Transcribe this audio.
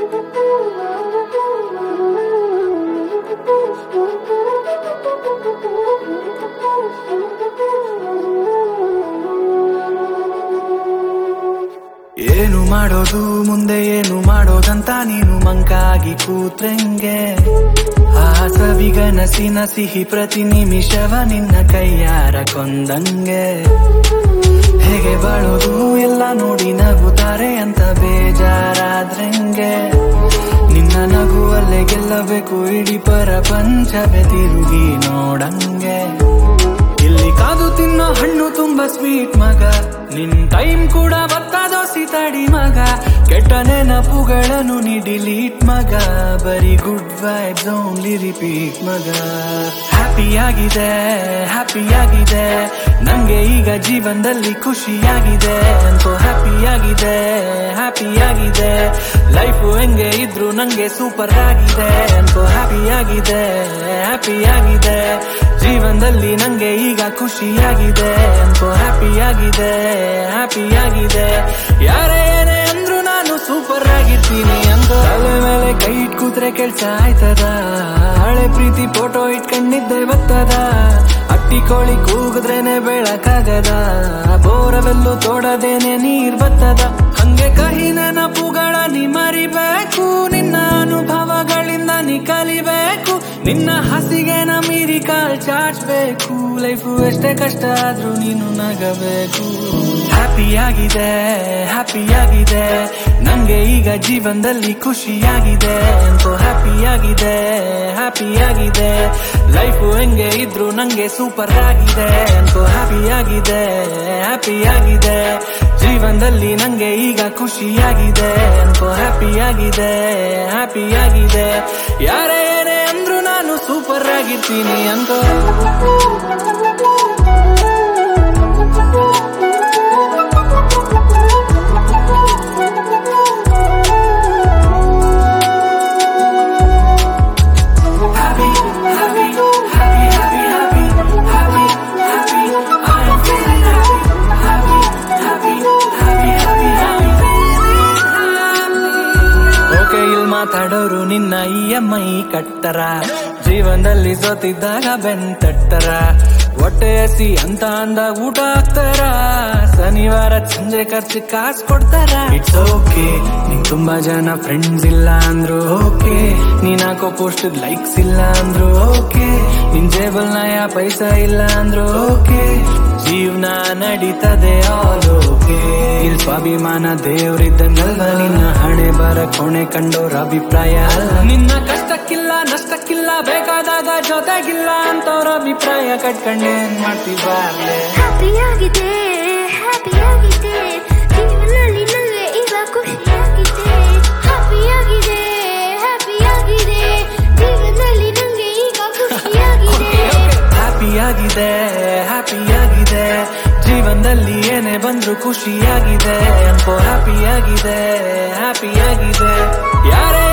ಏನು ಮಾಡೋದು ಮುಂದೆ ಏನು ಮಾಡೋದಂತ ನೀನು ಮಂಕಾಗಿ ಕೂತ್ರಂಗೆ ಆ ಸವಿಗನಸಿನ ಸಿಹಿ ಪ್ರತಿ ನಿಮಿಷವ ನಿನ್ನ ಕೈಯಾರ ಕೊಂದಂಗೆ ಹೇಗೆ ಬಾಳೋದು ಎಲ್ಲ ನೋಡಿ ನಗುತ್ತಾರೆ ಅಂತ ಬೇಜಾರಾದ್ರಂಗೆ ನಿನ್ನ ನಗುವಲ್ಲೇ ಗೆಲ್ಲಬೇಕು ಇಡೀ ಪ್ರಪಂಚವೇ ತಿರುಗಿ ನೋಡಂಗೆ ಇಲ್ಲಿ ಕಾದು ತಿನ್ನೋ ಹಣ್ಣು ತುಂಬಾ ಸ್ವೀಟ್ ಮಗ ನಿನ್ ಟೈಮ್ ಕೂಡ ಬತ್ತಾದೋಸಿ ತಡಿ ಮಗ ಕೆಟ್ಟ ನೆನಪುಗಳನ್ನು ನೀ ಡಿಲೀಟ್ ಮಗ ಬರೀ ಗುಡ್ ವೈಬ್ಸ್ ಓನ್ಲಿ ರಿಪೀಟ್ ಮಗ ಹ್ಯಾಪಿಯಾಗಿದೆ ಹ್ಯಾಪಿಯಾಗಿದೆ ನಂಗೆ ಈಗ ಜೀವನದಲ್ಲಿ ಖುಷಿಯಾಗಿದೆ ಅಂತೂ ಹ್ಯಾಪಿಯಾಗಿದೆ ಹ್ಯಾಪಿಯಾಗಿದೆ ಲೈಫು ಹೆಂಗೆ ಇದ್ರು ನಂಗೆ ಸೂಪರ್ ಆಗಿದೆ ಅಂತೂ ಹ್ಯಾಪಿಯಾಗಿದೆ ಹ್ಯಾಪಿಯಾಗಿದೆ ಜೀವನದಲ್ಲಿ ನಂಗೆ ಈಗ ಖುಷಿಯಾಗಿದೆ ಅಂತೂ ಹ್ಯಾಪಿಯಾಗಿದೆ ಹ್ಯಾಪಿಯಾಗಿದೆ ಯಾರೇ ಏನೇ ಅಂದ್ರು ನಾನು ಸೂಪರ್ ಆಗಿರ್ತೀನಿ ಅಂತ ತಲೆ ಮೇಲೆ ಕೈ ಇಟ್ ಕೂತ್ರೆ ಕೆಲ್ಸ ಆಯ್ತದ ಹಳೆ ಪ್ರೀತಿ ಫೋಟೋ ಇಟ್ಕೊಂಡಿದ್ದೆ ಬತ್ತದ ಅಟ್ಟಿ ಕೋಳಿ ಕೂಗಿದ್ರೇನೆ ಬೆಳಕಾಗದ ಬೋರವೆಲ್ಲು ತೋಡದೇನೆ ನೀರ್ ಬತ್ತದ ಹಂಗೆ ಕಹಿ ನೆನಪುಗಳ ನೀ ಮರಿಬೇಕು ನಿನ್ನ ಅನುಭವಗಳಿಂದ ನೀ ಕಲಿಬೇಕು ನಿನ್ನ ಹಸಿಗೆ ನ ಮೀರಿ ಕಾಲ್ ಚಾಚ್ಬೇಕು ಲೈಫು ಎಷ್ಟೇ ಕಷ್ಟ ಆದ್ರೂ ನೀನು ನಗಬೇಕು ಹ್ಯಾಪಿಯಾಗಿದೆ ಹ್ಯಾಪಿಯಾಗಿದೆ ನಂಗೆ ಈಗ ಜೀವನದಲ್ಲಿ ಖುಷಿಯಾಗಿದೆ ಅಂತೂ ಹ್ಯಾಪಿಯಾಗಿದೆ ಹ್ಯಾಪಿಯಾಗಿದೆ ಲೈಫು ಹೆಂಗೆ ಇದ್ರು ನಂಗೆ ಸೂಪರ್ ಆಗಿದೆ ಅಂತೂ ಹ್ಯಾಪಿಯಾಗಿದೆ ಹ್ಯಾಪಿಯಾಗಿದೆ ಜೀವನದಲ್ಲಿ ನಂಗೆ ಈಗ ಖುಷಿಯಾಗಿದೆ ಅಂತೂ ಹ್ಯಾಪಿಯಾಗಿದೆ ಹ್ಯಾಪಿಯಾಗಿದೆ ಯಾರೇ ಏನೇ ಅಂದ್ರು ನಾನು ಸೂಪರ್ ಆಗಿರ್ತೀನಿ ಅಂತ happy, happy, happy, happy, happy, happy, happy. I am feeling happy, happy, happy, happy, happy, happy, feeling happy. Okay ಇಲ್ಲಿ ಮಾತಾಡೋರು ನಿನ್ನ ಇ ಎಂ ಐ ಕಟ್ಟರ ಜೀವನದಲ್ಲಿ ಸೋತಿದ್ದಾಗ ಬೆನ್ ತಟ್ಟರ ಹೊಟ್ಟೆ ಹಸಿ ಅಂತ ಅಂದಾಗ ಊಟ ಹಾಕ್ತಾರ ಶನಿವಾರ ಸಂಜೆ ಖರ್ಚು ಕಾಸು ಕೊಡ್ತಾರ ಇಟ್ಸ್ ಓಕೆ ನಿಂಗ್ ತುಂಬಾ ಜನ ಫ್ರೆಂಡ್ಸ್ ಇಲ್ಲ ಅಂದ್ರು ಓಕೆ ನೀನ್ ಹಾಕೋ ಪೋಸ್ಟ್ ಲೈಕ್ಸ್ ಇಲ್ಲ ಅಂದ್ರು ಓಕೆ ನಿನ್ ಜೇಬಲ್ ನಯ ಪೈಸಾ ಇಲ್ಲ ಅಂದ್ರು ಓಕೆ ಜೀವನ ನಡೀತದೆ ಆಲ್ ಓಕೆ ಇಲ್ ಸ್ವಾಭಿಮಾನ ದೇವ್ರಿದ್ದಂಗಲ್ವ ನಿನ್ನ ಹಣೆ ಬರ ಕೊಣೆ ಕಂಡೋರ ಅಭಿಪ್ರಾಯ ಅಲ್ಲ ನಿನ್ನ ಕಷ್ಟಕ್ಕಿಲ್ಲ ನಷ್ಟಕ್ಕಿಲ್ಲ ಬೇಕಾದಾಗ ಜೊತೆಗಿಲ್ಲ ಅಂತವ್ರ ಅಭಿಪ್ರಾಯ ಕಟ್ಕೊಂಡೇನ್ ಮಾಡ್ತೀವಾಗ್ಲೇ ಹ್ಯಾಪಿಯಾಗಿದೆ ಹ್ಯಾಪಿಯಾಗಿದೆ ಜೀವನದಲ್ಲಿ ನನಗೆ ಈಗ ಖುಷಿಯಾಗಿದೆ ಹ್ಯಾಪಿಯಾಗಿದೆ ಹ್ಯಾಪಿಯಾಗಿದೆ ಜೀವನದಲ್ಲಿ ನನಗೆ ಈಗ ಖುಷಿಯಾಗಿದೆ ಹ್ಯಾಪಿಯಾಗಿದೆ ಹ್ಯಾಪಿಯಾಗಿದೆ ಜೀವನದಲ್ಲಿ ಏನೇ ಬಂದ್ರು ಖುಷಿಯಾಗಿದೆ ಅನ್ಕೋ ಹ್ಯಾಪಿಯಾಗಿದೆ ಹ್ಯಾಪಿಯಾಗಿದೆ ಯಾರೇ